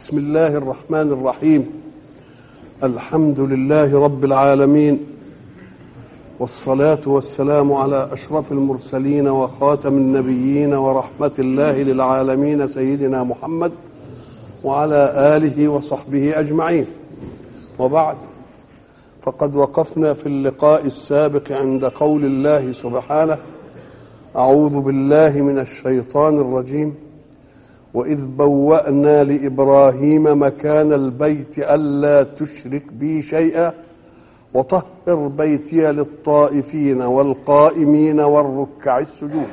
بسم الله الرحمن الرحيم الحمد لله رب العالمين والصلاة والسلام على أشرف المرسلين وخاتم النبيين ورحمة الله للعالمين سيدنا محمد وعلى آله وصحبه أجمعين وبعد فقد وقفنا في اللقاء السابق عند قول الله سبحانه أعوذ بالله من الشيطان الرجيم وإذ بوأنا لإبراهيم مكان البيت ألا تشرك بي شيئا وطهر بيتي للطائفين والقائمين والركع السجود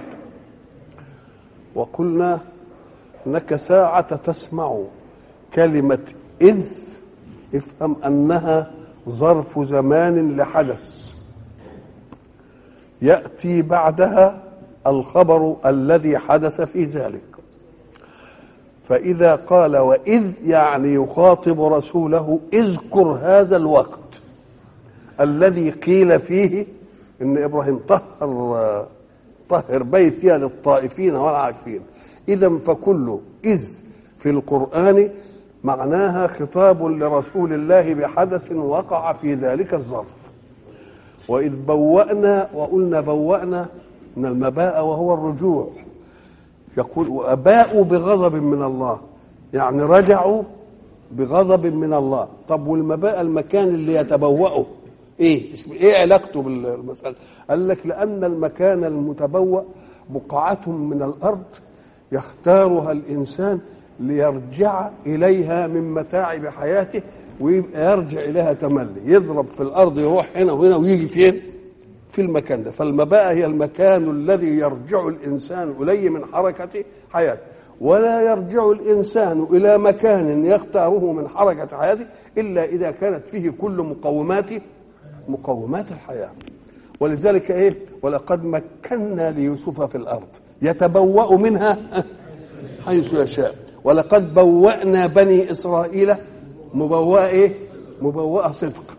وقلنا انك ساعة تسمع كلمة إذ افهم أنها ظرف زمان لحدث يأتي بعدها الخبر الذي حدث في ذلك فإذا قال وإذ يعني يخاطب رسوله اذكر هذا الوقت الذي قيل فيه ان ابراهيم طهر طهر بيتي للطائفين والعاكفين اذا فكل اذ في القران معناها خطاب لرسول الله بحدث وقع في ذلك الظرف واذ بوانا وقلنا بوانا من المباء وهو الرجوع يقول واباءوا بغضب من الله يعني رجعوا بغضب من الله طب والمباء المكان اللي يتبوأه ايه اسم ايه علاقته بالمساله قال لك لان المكان المتبوأ بقعة من الارض يختارها الانسان ليرجع اليها من متاعب حياته ويبقى يرجع اليها تملي يضرب في الارض يروح هنا وهنا ويجي فين في المكان ده فالمباء هي المكان الذي يرجع الانسان اليه من حركه حياته ولا يرجع الانسان الى مكان يختاره من حركه حياته الا اذا كانت فيه كل مقومات مقومات الحياه ولذلك ايه ولقد مكنا ليوسف في الارض يتبوأ منها حيث يشاء ولقد بوأنا بني اسرائيل مبوأ ايه مبوأ صدق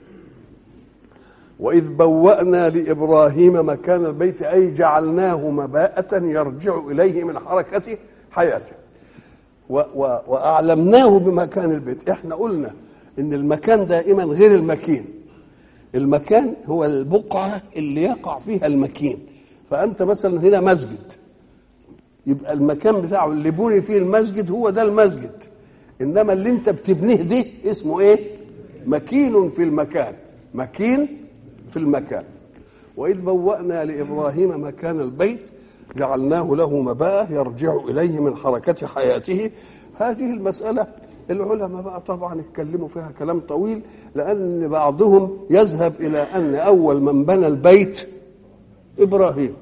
وإذ بوأنا لإبراهيم مكان البيت أي جعلناه مباءة يرجع إليه من حركة حياته و و وأعلمناه بمكان البيت إحنا قلنا إن المكان دائما غير المكين المكان هو البقعة اللي يقع فيها المكين فأنت مثلا هنا مسجد يبقى المكان بتاعه اللي بني فيه المسجد هو ده المسجد إنما اللي أنت بتبنيه ده اسمه إيه؟ مكين في المكان مكين في المكان وإذ بوأنا لإبراهيم مكان البيت جعلناه له مباء يرجع إليه من حركة حياته هذه المسألة العلماء بقى طبعا اتكلموا فيها كلام طويل لأن بعضهم يذهب إلى أن أول من بنى البيت إبراهيم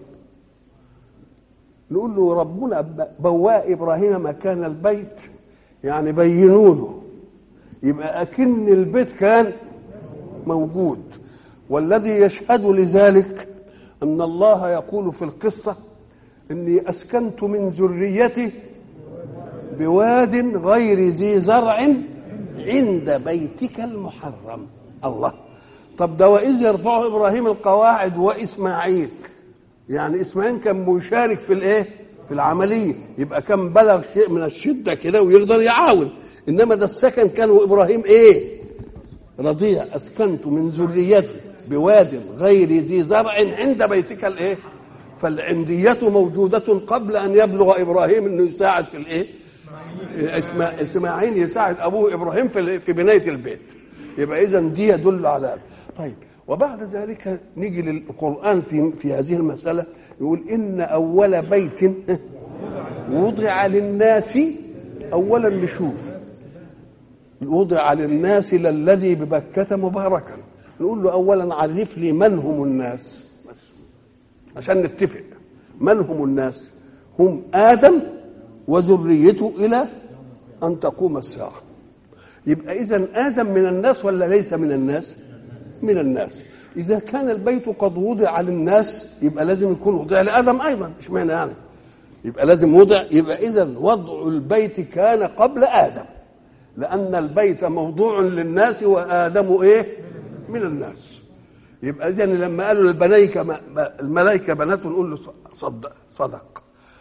نقول له ربنا بواء إبراهيم مكان البيت يعني بينوا له يبقى أكن البيت كان موجود والذي يشهد لذلك ان الله يقول في القصه اني اسكنت من ذريتي بواد غير ذي زرع عند بيتك المحرم الله طب ده واذ يرفع ابراهيم القواعد واسماعيل يعني اسماعيل كان مشارك في الايه في العمليه يبقى كان بلغ شيء من الشده كده ويقدر يعاون انما ده السكن كان وابراهيم ايه رضيع اسكنت من ذريتي بواد غير ذي زرع عند بيتك الايه فالعندية موجودة قبل أن يبلغ إبراهيم أنه يساعد في الإيه؟ إسماعيل يساعد أبوه إبراهيم في في بناية البيت يبقى إذا دي يدل على طيب وبعد ذلك نيجي للقرآن في في هذه المسألة يقول إن أول بيت وضع للناس أولا نشوف وضع للناس للذي ببكة مباركا نقول له اولا عرف لي من هم الناس بس عشان نتفق من هم الناس هم ادم وذريته الى ان تقوم الساعه يبقى اذا ادم من الناس ولا ليس من الناس من الناس اذا كان البيت قد وضع للناس يبقى لازم يكون وضع لادم ايضا مش معنى يعني يبقى لازم وضع يبقى اذا وضع البيت كان قبل ادم لان البيت موضوع للناس وادم ايه من الناس يبقى اذا لما قالوا للملائكه الملائكه بنات نقول له صدق صدق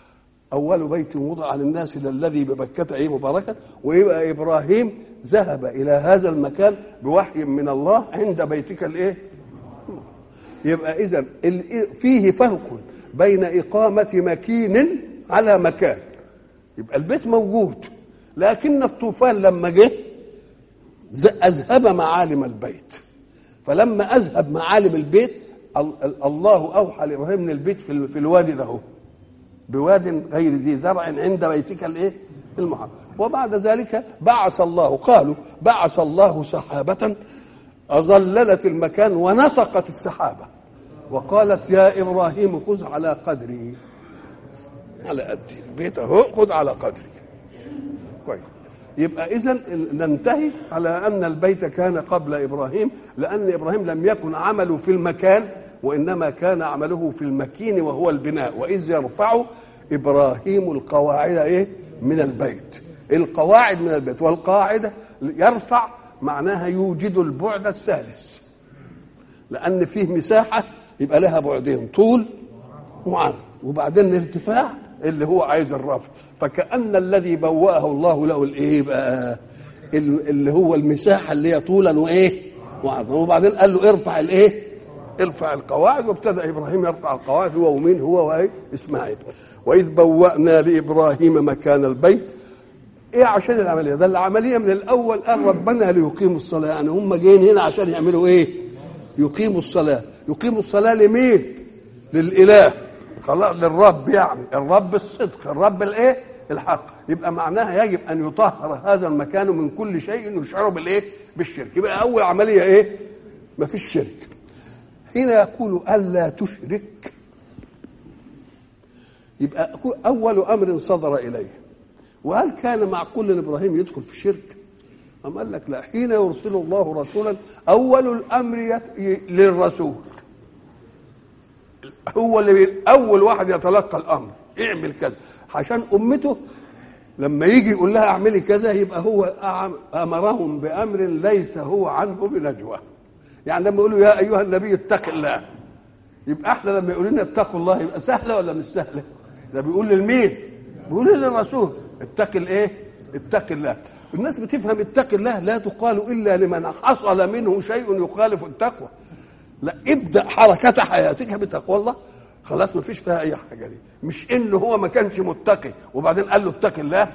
اول بيت وضع للناس للذي ببكة ايه مباركا ويبقى ابراهيم ذهب الى هذا المكان بوحي من الله عند بيتك الايه يبقى اذا فيه فرق بين اقامه مكين على مكان يبقى البيت موجود لكن الطوفان لما جه اذهب معالم البيت فلما اذهب معالم البيت الله اوحى لابراهيم من البيت في الوادي ده بواد غير ذي زرع عند بيتك الايه المحرم وبعد ذلك بعث الله قالوا بعث الله سحابة أظللت المكان ونطقت السحابة وقالت يا إبراهيم خذ على قدري على قدي البيت أهو خذ على قدري كويس يبقى إذا ننتهي على أن البيت كان قبل إبراهيم لأن إبراهيم لم يكن عمله في المكان وإنما كان عمله في المكين وهو البناء وإذ يرفع إبراهيم القواعد إيه من البيت القواعد من البيت والقاعدة يرفع معناها يوجد البعد الثالث لأن فيه مساحة يبقى لها بعدين طول وعرض وبعدين الارتفاع اللي هو عايز الرفع فكأن الذي بوأه الله له الايه بقى اللي هو المساحة اللي هي طولا وايه وعرضا وبعدين قال له ارفع الايه ارفع القواعد وابتدأ إبراهيم يرفع القواعد هو ومين هو وايه اسماعيل وإذ بوأنا لإبراهيم مكان البيت ايه عشان العمليه ده العمليه من الاول قال ربنا ليقيموا الصلاه يعني هم جايين هنا عشان يعملوا ايه يقيموا الصلاه يقيموا الصلاه لمين للاله خلاص للرب يعني الرب الصدق الرب الايه الحق يبقى معناها يجب ان يطهر هذا المكان من كل شيء يشعر بالايه بالشرك يبقى اول عمليه ايه ما فيش شرك حين يقول الا تشرك يبقى اول امر صدر اليه وهل كان معقول ان ابراهيم يدخل في الشرك؟ أم قال لك لا حين يرسل الله رسولا اول الامر يت... للرسول هو اللي اول واحد يتلقى الامر اعمل كذا عشان امته لما يجي يقول لها اعملي كذا يبقى هو امرهم بامر ليس هو عنه بنجوى يعني لما يقولوا يا ايها النبي اتق الله يبقى احنا لما يقول لنا اتقوا الله يبقى سهله ولا مش سهله؟ ده بيقول للمين؟ بيقول للرسول اتق الايه؟ اتق الله. الناس بتفهم اتق الله لا تقال الا لمن حصل منه شيء يخالف التقوى. لا ابدا حركه حياتك بتقوى الله خلاص ما فيش فيها اي حاجه دي مش انه هو ما كانش متقي وبعدين قال له اتق الله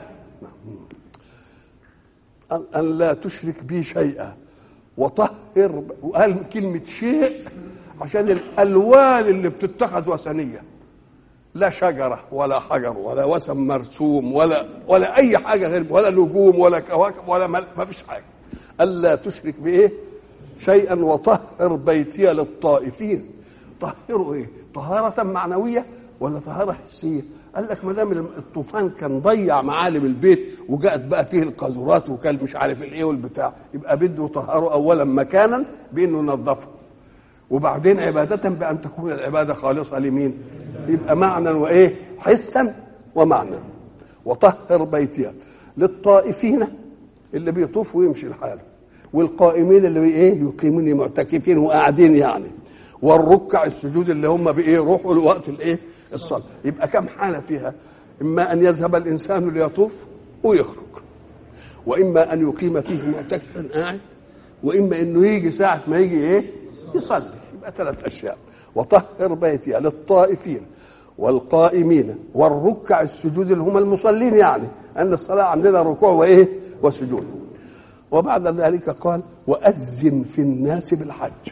ان لا تشرك بي شيئا وطهر وقال كلمه شيء عشان الالوان اللي بتتخذ وثنيه لا شجرة ولا حجر ولا وسم مرسوم ولا ولا أي حاجة غير ولا نجوم ولا كواكب ولا ما فيش حاجة ألا تشرك بإيه شيئا وطهر بيتي للطائفين طهروا إيه طهارة معنوية ولا طهارة حسية قال لك ما دام الطوفان كان ضيع معالم البيت وجاءت بقى فيه القاذورات وكان مش عارف الايه والبتاع يبقى بده يطهروا اولا مكانا بانه ينظفه وبعدين عبادة بأن تكون العبادة خالصة لمين؟ يبقى معنى وإيه؟ حسا ومعنى وطهر بيتي للطائفين اللي بيطوف ويمشي لحاله والقائمين اللي ايه يقيمون معتكفين وقاعدين يعني والركع السجود اللي هم بايه يروحوا لوقت الايه الصلاه يبقى كم حاله فيها اما ان يذهب الانسان ليطوف ويخرج واما ان يقيم فيه معتكفا قاعد واما انه يجي ساعه ما يجي ايه يصلي يبقى ثلاث اشياء وطهر بيتي للطائفين والقائمين والركع السجود اللي هم المصلين يعني ان الصلاه عندنا ركوع وايه وسجود وبعد ذلك قال واذن في الناس بالحج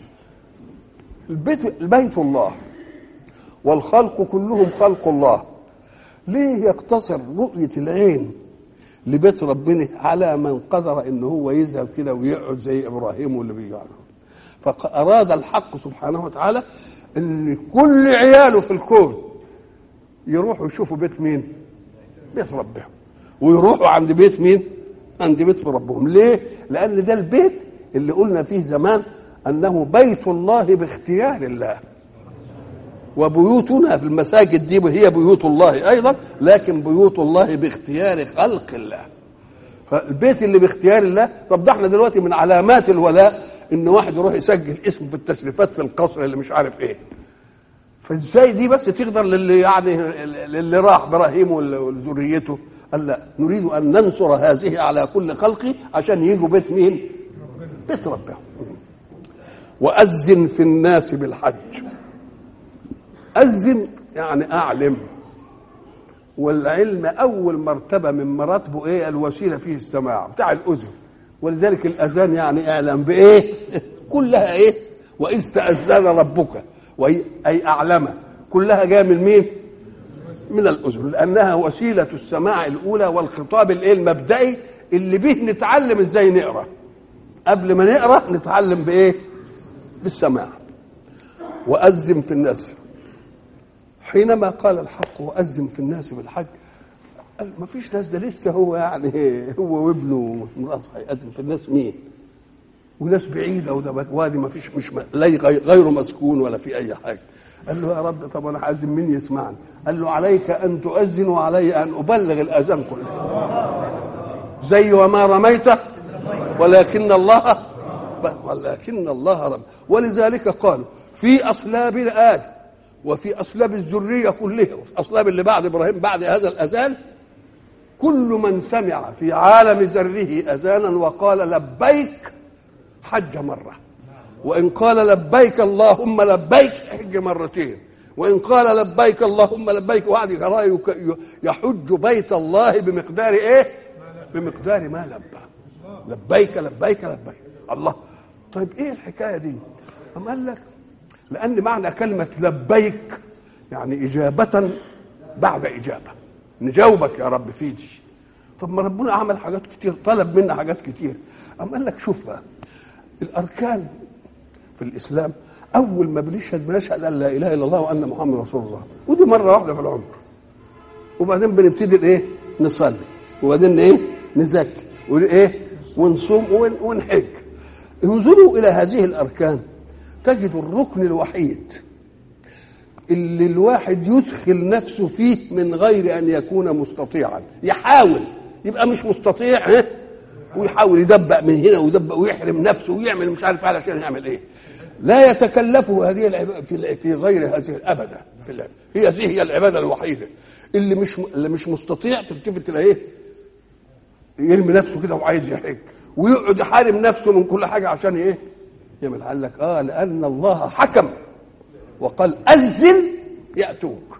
البيت البيت الله والخلق كلهم خلق الله ليه يقتصر رؤيه العين لبيت ربنا على من قدر ان هو يذهب كده ويقعد زي ابراهيم واللي بيقعد فأراد الحق سبحانه وتعالى ان كل عياله في الكون يروحوا يشوفوا بيت مين بيت ربهم ويروحوا عند بيت مين عند بيت ربهم ليه لان ده البيت اللي قلنا فيه زمان انه بيت الله باختيار الله وبيوتنا في المساجد دي هي بيوت الله ايضا لكن بيوت الله باختيار خلق الله فالبيت اللي باختيار الله طب ده احنا دلوقتي من علامات الولاء ان واحد يروح يسجل اسمه في التشريفات في القصر اللي مش عارف ايه فازاي دي بس تقدر للي يعني للي راح ابراهيم وذريته قال لا نريد ان ننصر هذه على كل خلقي عشان يجوا بيت مين؟ بيت ربهم وأذن في الناس بالحج أذن يعني أعلم والعلم أول مرتبة من مراتبه إيه الوسيلة فيه السماع بتاع الأذن ولذلك الأذان يعني اعلم بإيه كلها إيه وإذ تأذن ربك وهي أي أعلم كلها جاية من مين من الأذن لأنها وسيلة السماع الأولى والخطاب الإيه المبدئي اللي به نتعلم إزاي نقرأ قبل ما نقرأ نتعلم بإيه بالسماع وأذن في الناس حينما قال الحق وأذن في الناس بالحج قال ما فيش ناس ده لسه هو يعني هو وابنه ومراته هيأذن في الناس مين؟ وناس بعيدة وده وادي ما فيش مش لا غير مسكون ولا في أي حاجة قال له يا رب طب أنا هأذن مين يسمعني؟ قال له عليك أن تؤذن وعلي أن أبلغ الأذان كله زي وما رميت ولكن الله ولكن الله رب ولذلك قالوا في أصلاب آدم وفي أصلاب الذرية كلها وفي أصلاب اللي بعد إبراهيم بعد هذا الأذان كل من سمع في عالم ذره أذانا وقال لبيك حج مرة وإن قال لبيك اللهم لبيك حج مرتين وإن قال لبيك اللهم لبيك وعد يحج بيت الله بمقدار إيه؟ بمقدار ما لبى لبيك لبيك لبيك الله طيب ايه الحكايه دي؟ أم قال لك لأن معنى كلمة لبيك يعني إجابة بعد إجابة نجاوبك يا رب في دي طب ما ربنا عمل حاجات كتير طلب منا حاجات كتير أم قال لك شوف بقى الأركان في الإسلام أول ما بنشهد بنشهد أن لا إله إلا الله وأن محمد رسول الله ودي مرة واحدة في العمر وبعدين بنبتدي الإيه؟ نصلي وبعدين إيه؟ نزكي وإيه؟ ونصوم ونحج انظروا الى هذه الاركان تجد الركن الوحيد اللي الواحد يدخل نفسه فيه من غير ان يكون مستطيعا يحاول يبقى مش مستطيع ها ويحاول يدبق من هنا ويدبق ويحرم نفسه ويعمل مش عارف علشان يعمل ايه لا يتكلفه هذه العبادة في في غير هذه ابدا في العبادة. هي هذه هي العباده الوحيده اللي مش اللي مش مستطيع تلتفت تلاقيه يرمي نفسه كده وعايز يحج ويقعد يحارب نفسه من كل حاجه عشان ايه؟ يعمل قال لك اه لان الله حكم وقال اذن ياتوك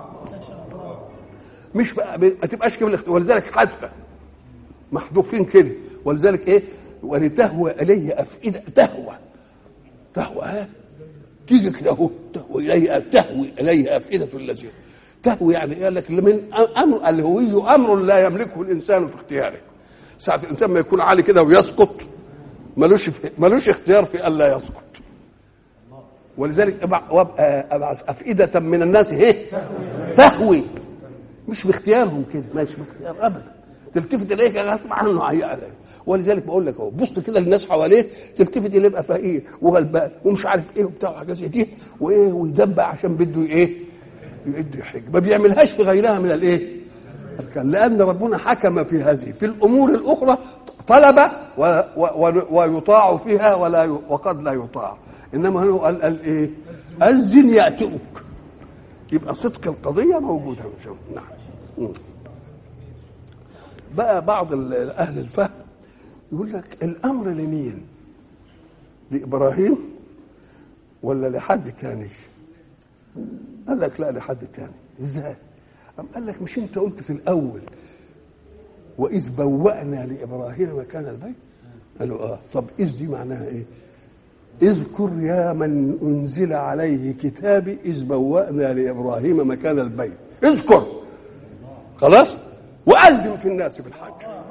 مش بقى ما تبقاش كده ولذلك حادثه محذوفين كده ولذلك ايه؟ ولتهوى الي افئده تهوى تهوى ها تيجي كده اهو تهوى الي تهوي الي افئده الذين تهوي يعني قال لك من امر الهوي امر لا يملكه الانسان في اختياره ساعة الإنسان ما يكون عالي كده ويسقط ملوش ملوش اختيار في ألا يسقط ولذلك أبعث أفئدة من الناس هي تهوي مش باختيارهم كده مش باختيار أبدا تلتفت إليك غصب عنه عليك ولذلك بقول لك اهو بص كده للناس حواليه تلتفت اللي يبقى فقير وغلبان ومش عارف ايه وبتاع وحاجات زي دي وايه ويدبق عشان بده ايه؟ يدي حج ما بيعملهاش في غيرها من الايه؟ كان لأن ربنا حكم في هذه في الأمور الأخرى طلب و و ويطاع فيها ولا ي وقد لا يطاع إنما هو قال, قال إيه أذن يأتوك يبقى صدق القضية موجودة نعم بقى بعض أهل الفهم يقول لك الأمر لمين لإبراهيم ولا لحد تاني قال لك لا لحد تاني ازاي أم قال لك مش انت قلت في الاول واذ بوأنا لابراهيم مكان البيت قالوا اه طب اذ دي معناها ايه اذكر يا من انزل عليه كتابي اذ بوأنا لابراهيم مكان البيت اذكر خلاص وأذن في الناس بالحج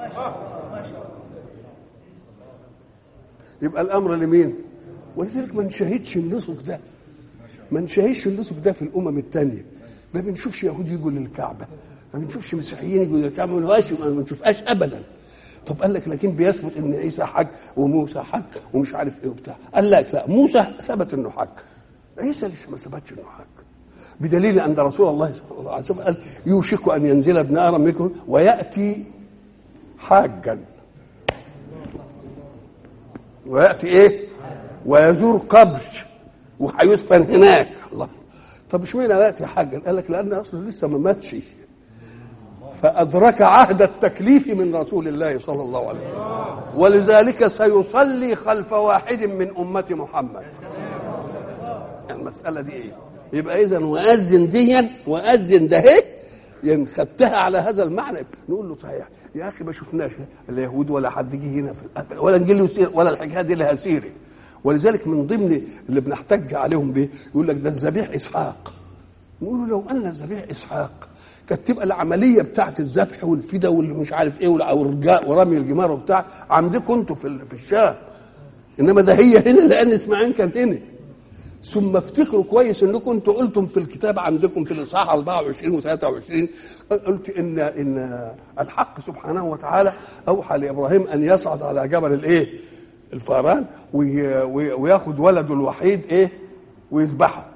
يبقى الامر لمين ولذلك ما نشاهدش النسك ده ما نشاهدش النسك ده في الامم الثانيه ما بنشوفش يهود يجوا للكعبه ما بنشوفش مسيحيين يجوا للكعبه ما بنشوفهاش ابدا طب قال لك لكن بيثبت ان عيسى حج وموسى حج ومش عارف ايه وبتاع قال لك لا موسى ثبت انه حج عيسى لسه ما ثبتش انه حج بدليل ان رسول الله صلى الله عليه وسلم قال يوشك ان ينزل ابن ادم منكم وياتي حاجا وياتي ايه ويزور قبر وهيدفن هناك الله طب اشمعنى ياتي يا حاج قال لك لان اصله لسه ما ماتش فادرك عهد التكليف من رسول الله صلى الله عليه وسلم ولذلك سيصلي خلف واحد من امه محمد المساله دي ايه يبقى اذا واذن ديا واذن ده ايه يعني خدتها على هذا المعنى نقول له صحيح يا اخي ما شفناش اليهود ولا حد جه هنا في ولا انجيل ولا الحكايه دي لها سيره ولذلك من ضمن اللي بنحتج عليهم به يقول لك ده الذبيح اسحاق نقول له لو ان الذبيح اسحاق كانت تبقى العمليه بتاعت الذبح والفدا واللي مش عارف ايه والرجاء ورمي الجمار وبتاع عندكم انتوا في في الشام انما ده هي هنا لان اسماعيل كان هنا ثم افتكروا كويس انكم انتوا قلتم في الكتاب عندكم في الاصحاح 24 و23 قلت ان ان الحق سبحانه وتعالى اوحى لابراهيم ان يصعد على جبل الايه؟ الفاران وياخد ولده الوحيد ايه؟ ويذبحه.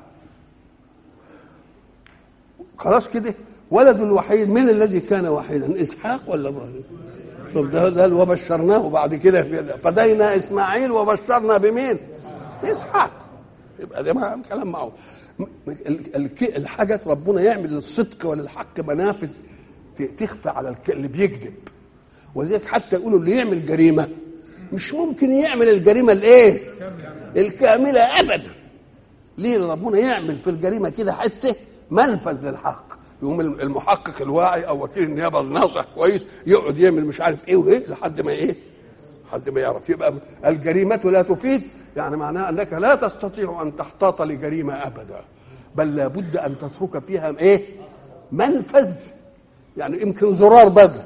خلاص كده ولده الوحيد من الذي كان وحيدا؟ اسحاق ولا ابراهيم؟ طب ده ده وبشرناه بعد كده فدينا اسماعيل وبشرنا بمين؟ اسحاق يبقى ده ما كلام معه الحاجة ربنا يعمل للصدق وللحق منافذ تخفى على اللي بيكذب ولذلك حتى يقولوا اللي يعمل جريمة مش ممكن يعمل الجريمة الايه الكاملة ابدا ليه ربنا يعمل في الجريمة كده حتة منفذ للحق يقوم المحقق الواعي او وكيل النيابه الناصح كويس يقعد يعمل مش عارف ايه وايه لحد ما ايه لحد ما يعرف يبقى الجريمه لا تفيد يعني معناها انك لا تستطيع ان تحتاط لجريمه ابدا بل لابد ان تترك فيها ايه منفذ يعني يمكن زرار بدل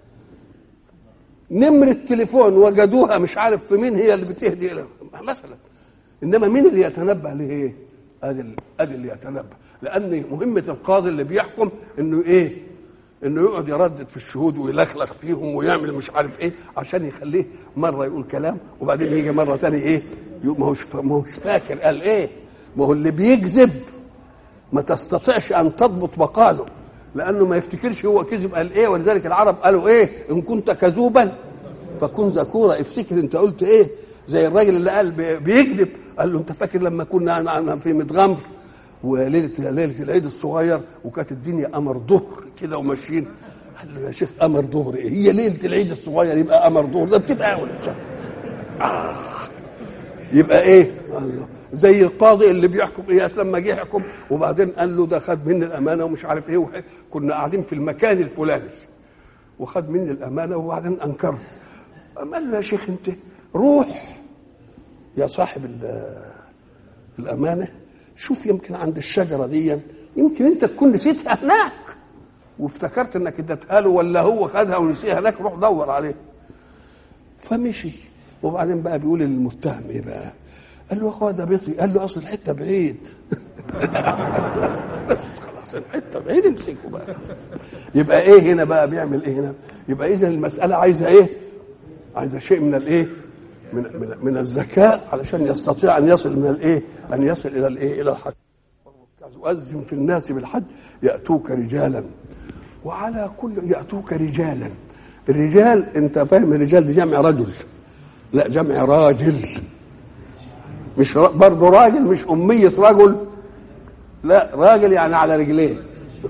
نمرة تليفون وجدوها مش عارف في مين هي اللي بتهدي إلى مثلا انما مين اللي يتنبه لايه؟ ادي ادي اللي يتنبه لان مهمه القاضي اللي بيحكم انه ايه؟ انه يقعد يردد في الشهود ويلخلخ فيهم ويعمل مش عارف ايه عشان يخليه مره يقول كلام وبعدين يجي مره تاني ايه؟ ما هوش ما هوش فاكر قال ايه؟ ما هو اللي بيكذب ما تستطيعش ان تضبط مقاله لانه ما يفتكرش هو كذب قال ايه ولذلك العرب قالوا ايه؟ ان كنت كذوبا فكن ذكورا افتكر انت قلت ايه؟ زي الراجل اللي قال بيكذب قال له انت فاكر لما كنا في متغمر وليله ليله العيد الصغير وكانت الدنيا قمر ظهر كده وماشيين قال له يا شيخ قمر ظهر ايه هي ليله العيد الصغير يبقى قمر ظهر ده بتبقى اول آه. يبقى ايه قال له زي القاضي اللي بيحكم اياس لما جه يحكم وبعدين قال له ده خد مني الامانه ومش عارف ايه كنا قاعدين في المكان الفلاني وخد مني الامانه وبعدين انكره قال له يا شيخ انت روح يا صاحب الامانه شوف يمكن عند الشجره دي يمكن انت تكون نسيتها هناك وافتكرت انك اديتها له ولا هو خدها ونسيها هناك روح دور عليه فمشي وبعدين بقى بيقول للمتهم ايه بقى قال له اخويا ده بيطري قال له اصل الحته بعيد خلاص الحته بعيد امسكه بقى يبقى ايه هنا بقى بيعمل ايه هنا يبقى اذا المساله عايزه ايه عايزه شيء من الايه من من, من الذكاء علشان يستطيع ان يصل من الايه ان يصل الى الايه الى الحج يؤذن في الناس بالحج ياتوك رجالا وعلى كل ياتوك رجالا الرجال انت فاهم الرجال دي جمع رجل لا جمع راجل مش برضه راجل مش أمية رجل لا راجل يعني على رجليه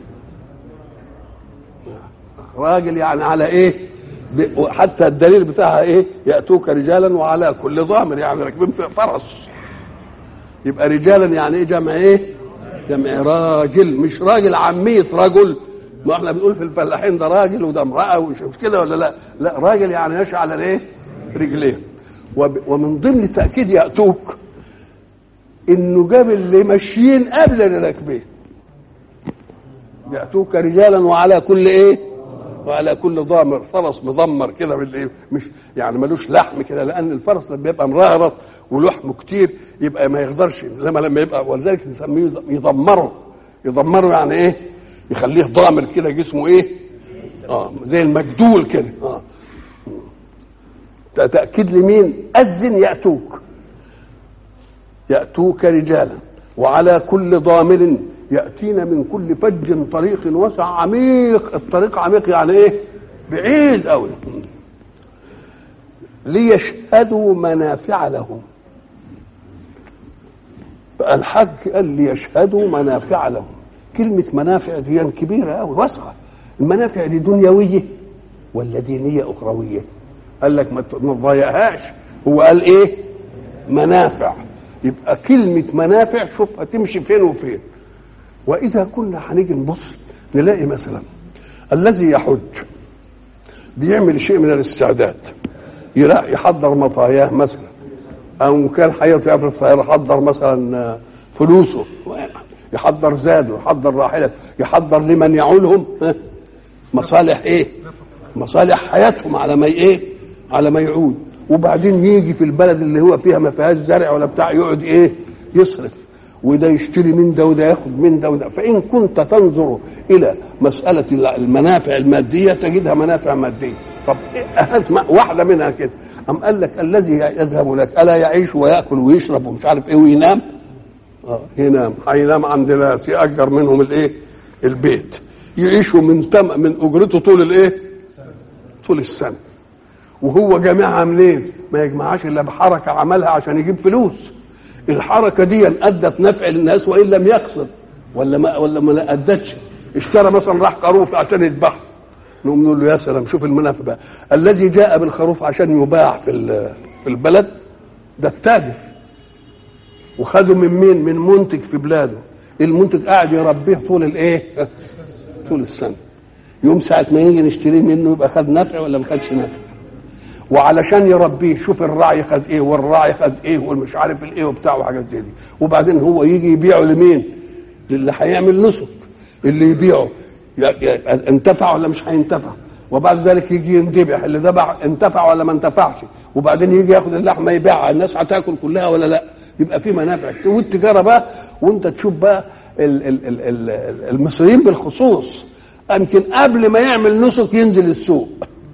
راجل يعني على ايه حتى الدليل بتاعها ايه ياتوك رجالا وعلى كل ضامر يعني راكبين في فرس يبقى رجالا يعني ايه جمع ايه جمع راجل مش راجل عاميه رجل ما احنا بنقول في الفلاحين ده راجل وده امراه ومش كده ولا لا لا راجل يعني ماشي على الايه رجليه ومن ضمن تاكيد ياتوك انه جاب اللي ماشيين قبل اللي راكبين ياتوك رجالا وعلى كل ايه وعلى كل ضامر فرس مضمر كده بالايه مش يعني ملوش لحم كده لان الفرس لما يبقى مرهرط ولحمه كتير يبقى ما يقدرش لما لما يبقى ولذلك نسميه يضمره يضمره يعني ايه يخليه ضامر كده جسمه ايه اه زي المجدول كده اه تاكيد لمين اذن ياتوك ياتوك رجالا وعلى كل ضامر ياتينا من كل فج طريق وسع عميق الطريق عميق يعني ايه بعيد قوي ليشهدوا منافع لهم الحج قال ليشهدوا منافع لهم كلمة منافع دي كبيرة أوي واسعة المنافع دي دنيوية ولا دينية أخروية قال لك ما ت- ما تضيعهاش هو قال إيه منافع يبقى كلمة منافع شوف هتمشي فين وفين وإذا كنا هنيجي نبص نلاقي مثلا الذي يحج بيعمل شيء من الاستعداد يلا- يحضر مطاياه مثلا او كان هيركب الطياره يحضر مثلا آه، فلوسه يحضر زاده يحضر راحلته يحضر لمن يعولهم ها، مصالح ايه مصالح حياتهم على ما ايه على ما يعود وبعدين يجي في البلد اللي هو فيها ما فيهاش زرع ولا بتاع يقعد ايه يصرف وده يشتري من ده وده ياخد من ده وده فان كنت تنظر الى مساله المنافع الماديه تجدها منافع ماديه طب إيه أهم واحده منها كده أم قال لك الذي يذهب لك الا يعيش وياكل ويشرب ومش عارف ايه وينام اه ينام هينام عند ناس يأجر منهم الايه البيت يعيشوا من تم من اجرته طول الايه طول السنه وهو جامعها منين ما يجمعهاش الا بحركه عملها عشان يجيب فلوس الحركه دي ادت نفع للناس وان لم يقصد ولا ما ولا ما ادتش اشترى مثلا راح خروف عشان يذبحه نقوم نقول له يا سلام شوف المنافع بقى الذي جاء بالخروف عشان يباع في ال- في البلد ده التاجر وخده من مين من منتج في بلاده المنتج قاعد يربيه طول الايه طول السنه يوم ساعه ما يجي نشتريه منه يبقى خد نفع ولا ما خدش نفع وعلشان يربيه شوف الراعي خد ايه والراعي خد ايه والمش عارف الايه وبتاع وحاجات زي دي وبعدين هو يجي يبيعه لمين للي هيعمل نسك اللي يبيعه ي- ي- انتفع ولا مش هينتفع وبعد ذلك يجي يندبح اللي ذبح انتفع ولا ما انتفعش وبعدين يجي ياخد اللحمه يبيعها الناس هتاكل كلها ولا لا يبقى في منافع كتير. والتجاره بقى وانت تشوف بقى ال- ال- ال- ال- المصريين بالخصوص يمكن قبل ما يعمل نسك ينزل السوق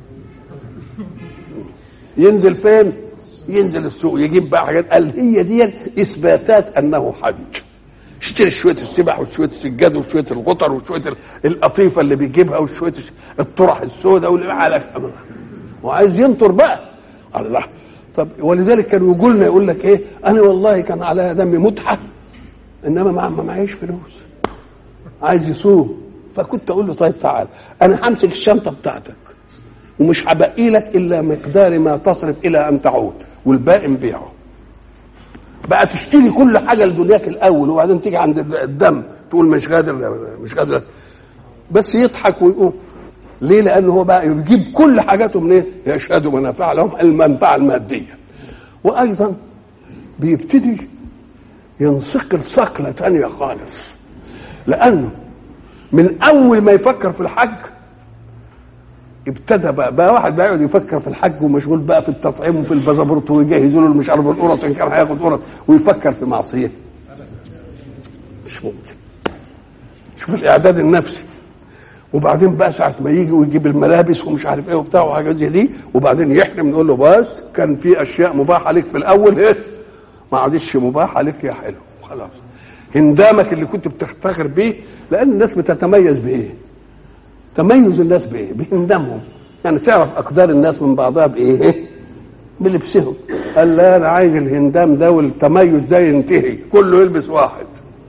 ينزل فين؟ ينزل السوق يجيب بقى حاجات قال هي دي اثباتات انه حج اشتري شويه السبح وشويه السجاد وشويه الغطر وشويه ال- القطيفه اللي بيجيبها وشويه الش- الطرح السوداء واللي على وعايز ينطر بقى الله طب ولذلك كانوا يقولوا لنا يقول لك ايه انا والله كان على دمي متعه انما ما ما معيش فلوس عايز يصوم فكنت اقول له طيب تعال انا همسك الشنطه بتاعتك ومش هبقي لك الا مقدار ما تصرف الى ان تعود والباقي نبيعه بقى تشتري كل حاجه لدنياك الاول وبعدين تيجي عند الدم تقول مش قادر مش قادر بس يضحك ويقوم ليه؟ لانه هو بقى يجيب كل حاجاته منين؟ يشهد منافع لهم المنفعه الماديه. وايضا بيبتدي ينصقل صقله ثانيه خالص. لانه من اول ما يفكر في الحج ابتدى بقى بقى واحد بقى يقعد يفكر في الحج ومشغول بقى في التطعيم وفي البازابورت ويجهزوا له مش عارف القرص ان كان هياخد قرص ويفكر في معصيه مش ممكن شوف الاعداد النفسي وبعدين بقى ساعه ما يجي ويجيب الملابس ومش عارف ايه وبتاع وحاجات زي دي وبعدين يحرم نقول له بس كان في اشياء مباحه لك في الاول ايه ما عادش مباحه لك يا حلو خلاص هندامك اللي كنت بتفتخر بيه لان الناس بتتميز بايه تميز الناس بايه بهندامهم يعني تعرف اقدار الناس من بعضها بايه بلبسهم قال لا انا عايز الهندام ده والتميز ده ينتهي كله يلبس واحد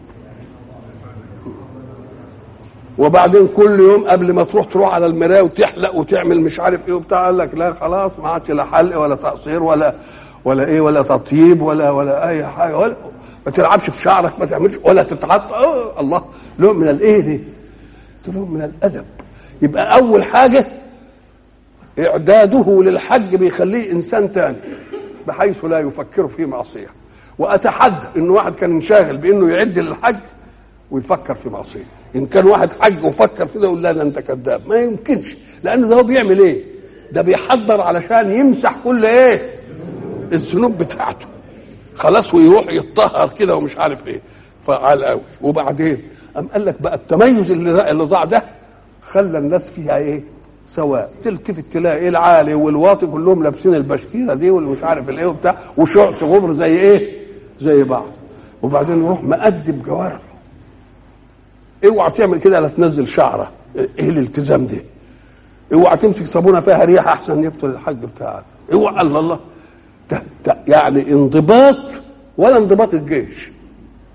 وبعدين كل يوم قبل ما تروح تروح على المرايه وتحلق وتعمل مش عارف ايه وبتاع قال لك لا خلاص ما عادش لا حلق ولا تقصير ولا ولا ايه ولا تطيب ولا ولا اي حاجه ولا ما تلعبش في شعرك ما تعملش ولا تتعطى أوه الله له من الايه دي قلت له من الادب يبقى اول حاجه اعداده للحج بيخليه انسان تاني بحيث لا يفكر في معصيه واتحدى ان واحد كان انشاغل بانه يعد للحج ويفكر في معصيه ان كان واحد حج وفكر في ده يقول لا ده انت كذاب ما يمكنش لان ده هو بيعمل ايه ده بيحضر علشان يمسح كل ايه الذنوب بتاعته خلاص ويروح يتطهر كده ومش عارف ايه فعال قوي وبعدين قام قال لك بقى التميز اللي اللي ضاع ده خلى الناس فيها ايه سواء تلتفت تلاقي ايه العالي والواطي كلهم لابسين البشكيره دي واللي مش عارف الايه وبتاع وشعث غبر زي ايه زي بعض وبعدين يروح مأدب جوارحه اوعى تعمل كده لا تنزل شعره ايه الالتزام ده اوعى تمسك صابونه فيها ريحه احسن يبطل الحج بتاعك اوعى الله الله ده ده يعني انضباط ولا انضباط الجيش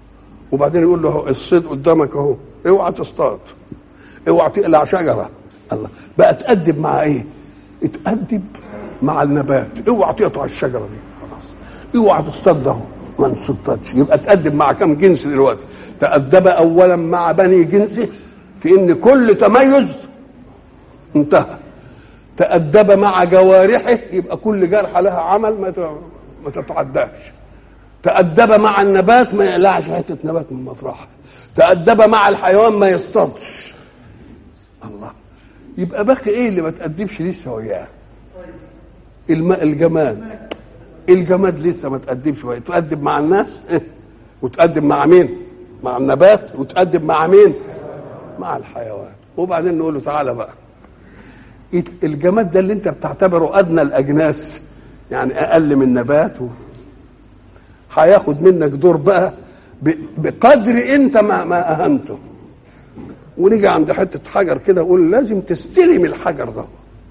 وبعدين يقول له الصيد قدامك اهو اوعى تصطاد اوعى تقلع شجره الله بقى تأدب مع ايه؟ اتأدب مع النبات اوعى تقطع الشجره دي خلاص اوعى تصطاد اهو ما نصطادش يبقى تأدب مع كم جنس دلوقتي تأدب اولا مع بني جنسه في ان كل تميز انتهى تأدب مع جوارحه يبقى كل جرحة لها عمل ما ما تتعداش تأدب مع النبات ما يقلعش حتة نبات من مطرحها تأدب مع الحيوان ما يصطادش الله يبقى باقي ايه اللي ما تأدبش لسه وياه الماء الجماد الجماد لسه ما تأدبش وياه تؤدب مع الناس وتأدب مع مين مع النبات وتأدب مع مين مع الحيوان وبعدين نقول له تعالى بقى الجماد ده اللي انت بتعتبره ادنى الاجناس يعني اقل من نبات و... هياخد منك دور بقى ب... بقدر انت ما, ما اهنته ونيجي عند حته حجر كده اقول لازم تستلم الحجر ده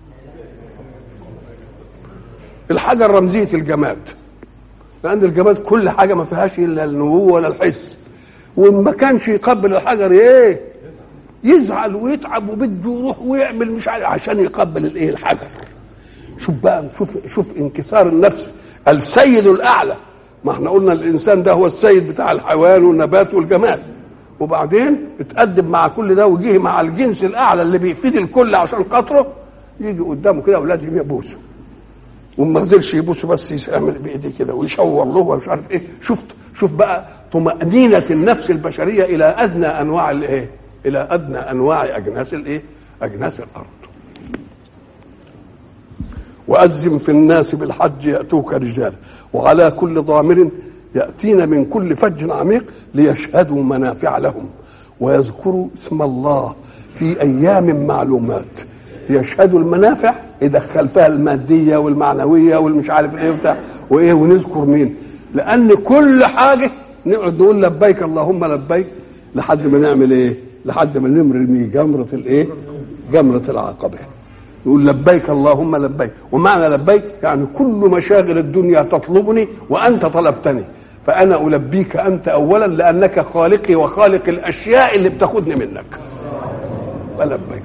الحجر رمزيه الجماد لان الجماد كل حاجه ما فيهاش الا النبوه ولا الحس وما كانش يقبل الحجر ايه يزعل ويتعب وبده يروح ويعمل مش عارف عشان يقبل الايه الحجر شوف بقى شوف شوف انكسار النفس السيد الاعلى ما احنا قلنا الانسان ده هو السيد بتاع الحيوان والنبات والجماد وبعدين اتقدم مع كل ده وجه مع الجنس الاعلى اللي بيفيد الكل عشان خاطره يجي قدامه كده ولازم يبوسه وما قدرش يبوسه بس يعمل بايديه كده ويشور له ومش عارف ايه شفت شوف بقى طمأنينة النفس البشرية إلى أدنى أنواع الإيه؟ الى ادنى انواع اجناس الايه اجناس الارض واذن في الناس بالحج ياتوك رجالا وعلى كل ضامر ياتين من كل فج عميق ليشهدوا منافع لهم ويذكروا اسم الله في ايام معلومات يشهدوا المنافع يدخل فيها الماديه والمعنويه والمش عارف ايه وبتاع وايه ونذكر مين لان كل حاجه نقعد نقول لبيك اللهم لبيك لحد ما نعمل ايه لحد ما نرمي جمرة الايه؟ جمرة العقبة. يقول لبيك اللهم لبيك، ومعنى لبيك يعني كل مشاغل الدنيا تطلبني وأنت طلبتني، فأنا ألبيك أنت أولا لأنك خالقي وخالق الأشياء اللي بتاخدني منك. فلبيك.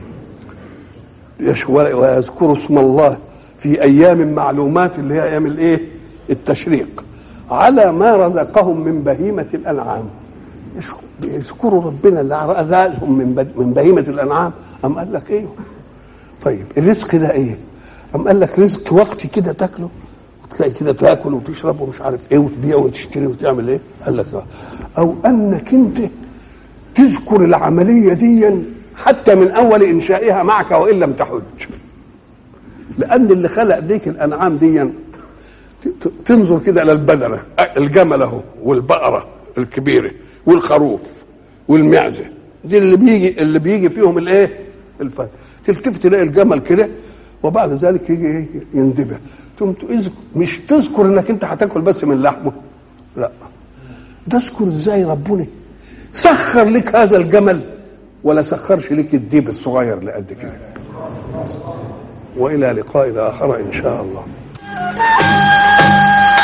ويذكر اسم الله في أيام معلومات اللي هي أيام الإيه؟ التشريق على ما رزقهم من بهيمة الأنعام. يذكروا ربنا اللي رزقهم من من بهيمه الانعام ام قال لك ايه طيب الرزق ده ايه ام قال لك رزق وقتي كده تاكله وتلاقي كده تاكل وتشرب ومش عارف ايه وتبيع وتشتري وتعمل ايه قال لك او انك انت تذكر العمليه دي حتى من اول انشائها معك وان لم تحج لان اللي خلق ديك الانعام دي تنظر كده الى البدنه الجمل اهو والبقره الكبيره والخروف والمعزه دي اللي بيجي اللي بيجي فيهم الايه الفرق تلتفت تلاقي الجمل كده وبعد ذلك يجي ايه يندبه ثم مش تذكر انك انت هتاكل بس من لحمه لا تذكر ازاي ربنا سخر لك هذا الجمل ولا سخرش لك الديب الصغير اللي قد كده والى لقاء اخر ان شاء الله